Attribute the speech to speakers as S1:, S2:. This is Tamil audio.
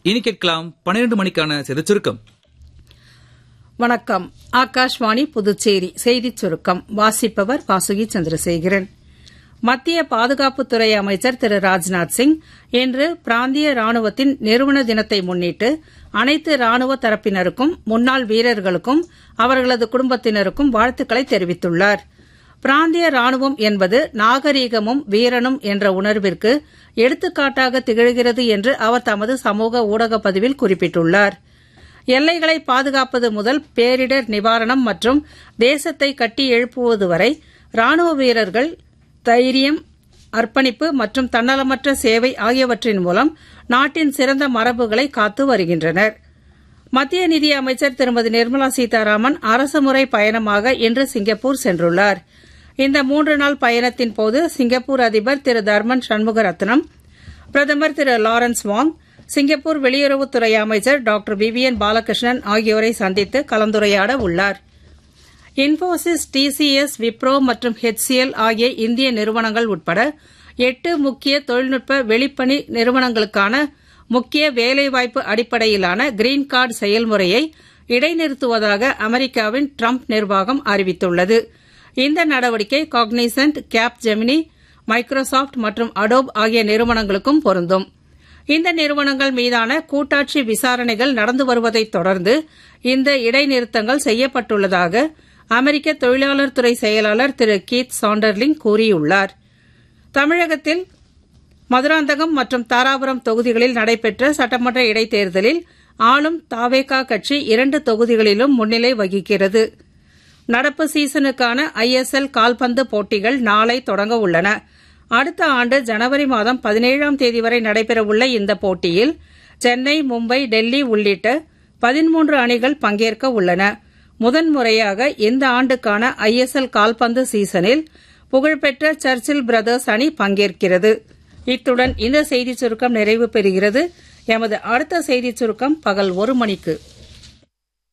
S1: இனி கேட்கலாம் பன்னிரண்டு மணிக்கான செய்திச் சுருக்கம்
S2: வணக்கம் ஆகாஷ்வாணி புதுச்சேரி செய்திச் சுருக்கம் வாசிப்பவர் வாசுகி சந்திரசேகரன் மத்திய பாதுகாப்புத்துறை அமைச்சர் திரு ராஜ்நாத் சிங் இன்று பிராந்திய ராணுவத்தின் நிறுவன தினத்தை முன்னிட்டு அனைத்து ராணுவ தரப்பினருக்கும் முன்னாள் வீரர்களுக்கும் அவர்களது குடும்பத்தினருக்கும் வாழ்த்துக்களை தெரிவித்துள்ளார் பிராந்திய ராணுவம் என்பது நாகரீகமும் வீரனும் என்ற உணர்விற்கு எடுத்துக்காட்டாக திகழ்கிறது என்று அவர் தமது சமூக ஊடக பதிவில் குறிப்பிட்டுள்ளார் எல்லைகளை பாதுகாப்பது முதல் பேரிடர் நிவாரணம் மற்றும் தேசத்தை கட்டி எழுப்புவது வரை ராணுவ வீரர்கள் தைரியம் அர்ப்பணிப்பு மற்றும் தன்னலமற்ற சேவை ஆகியவற்றின் மூலம் நாட்டின் சிறந்த மரபுகளை காத்து வருகின்றனர் மத்திய நிதி அமைச்சர் திருமதி நிர்மலா சீதாராமன் அரசுமுறை பயணமாக இன்று சிங்கப்பூர் சென்றுள்ளார் இந்த மூன்று நாள் பயணத்தின் போது சிங்கப்பூர் அதிபர் திரு தர்மன் சண்முகரத்னம் பிரதமர் திரு லாரன்ஸ் வாங் சிங்கப்பூர் வெளியுறவுத்துறை அமைச்சர் டாக்டர் விவியன் பாலகிருஷ்ணன் ஆகியோரை சந்தித்து கலந்துரையாட உள்ளார் இன்போசிஸ் டிசிஎஸ் விப்ரோ மற்றும் ஹெச்சிஎல் ஆகிய இந்திய நிறுவனங்கள் உட்பட எட்டு முக்கிய தொழில்நுட்ப வெளிப்பணி நிறுவனங்களுக்கான முக்கிய வேலைவாய்ப்பு அடிப்படையிலான கிரீன் கார்டு செயல்முறையை இடைநிறுத்துவதாக அமெரிக்காவின் ட்ரம்ப் நிர்வாகம் அறிவித்துள்ளது இந்த நடவடிக்கை காக்னிசன்ட் கேப் ஜெமினி மைக்ரோசாப்ட் மற்றும் அடோப் ஆகிய நிறுவனங்களுக்கும் பொருந்தும் இந்த நிறுவனங்கள் மீதான கூட்டாட்சி விசாரணைகள் நடந்து வருவதைத் தொடர்ந்து இந்த இடைநிறுத்தங்கள் செய்யப்பட்டுள்ளதாக அமெரிக்க தொழிலாளர் துறை செயலாளர் திரு கீத் சாண்டர்லிங் கூறியுள்ளார் தமிழகத்தில் மதுராந்தகம் மற்றும் தாராபுரம் தொகுதிகளில் நடைபெற்ற சட்டமன்ற இடைத்தேர்தலில் ஆளும் தாவேகா கட்சி இரண்டு தொகுதிகளிலும் முன்னிலை வகிக்கிறது நடப்பு சீசனுக்கான ஐஎஸ்எல் கால்பந்து போட்டிகள் நாளை தொடங்க உள்ளன அடுத்த ஆண்டு ஜனவரி மாதம் பதினேழாம் தேதி வரை நடைபெறவுள்ள இந்த போட்டியில் சென்னை மும்பை டெல்லி உள்ளிட்ட பதிமூன்று அணிகள் பங்கேற்க உள்ளன முதன்முறையாக இந்த ஆண்டுக்கான ஐஎஸ்எல் கால்பந்து சீசனில் புகழ்பெற்ற சர்ச்சில் பிரதர்ஸ் அணி பங்கேற்கிறது இத்துடன் இந்த செய்திச் சுருக்கம் நிறைவு பெறுகிறது எமது அடுத்த செய்திச் சுருக்கம் பகல் ஒரு மணிக்கு